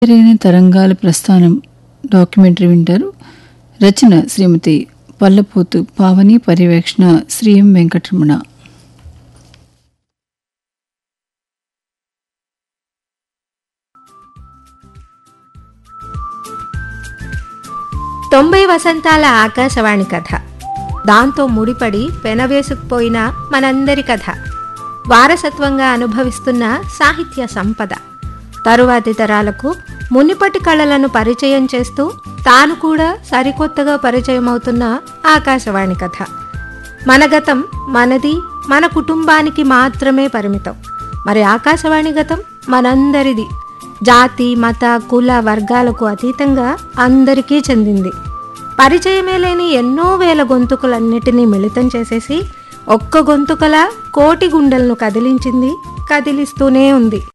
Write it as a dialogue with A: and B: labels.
A: పెరిగిన తరంగాల ప్రస్థానం డాక్యుమెంటరీ వింటారు రచన శ్రీమతి పల్లపోతు పావని పర్యవేక్షణ శ్రీ ఎం వెంకటరమణ
B: తొంభై వసంతాల ఆకాశవాణి కథ దాంతో ముడిపడి పెనవేసుకుపోయిన మనందరి కథ వారసత్వంగా అనుభవిస్తున్న సాహిత్య సంపద తరువాతి తరాలకు మునిపటి కళలను పరిచయం చేస్తూ తాను కూడా సరికొత్తగా పరిచయం అవుతున్న ఆకాశవాణి కథ మన గతం మనది మన కుటుంబానికి మాత్రమే పరిమితం మరి ఆకాశవాణి గతం మనందరిది జాతి మత కుల వర్గాలకు అతీతంగా అందరికీ చెందింది పరిచయమే లేని ఎన్నో వేల గొంతుకులన్నిటినీ మిళితం చేసేసి ఒక్క గొంతుకల కోటి గుండెలను కదిలించింది కదిలిస్తూనే ఉంది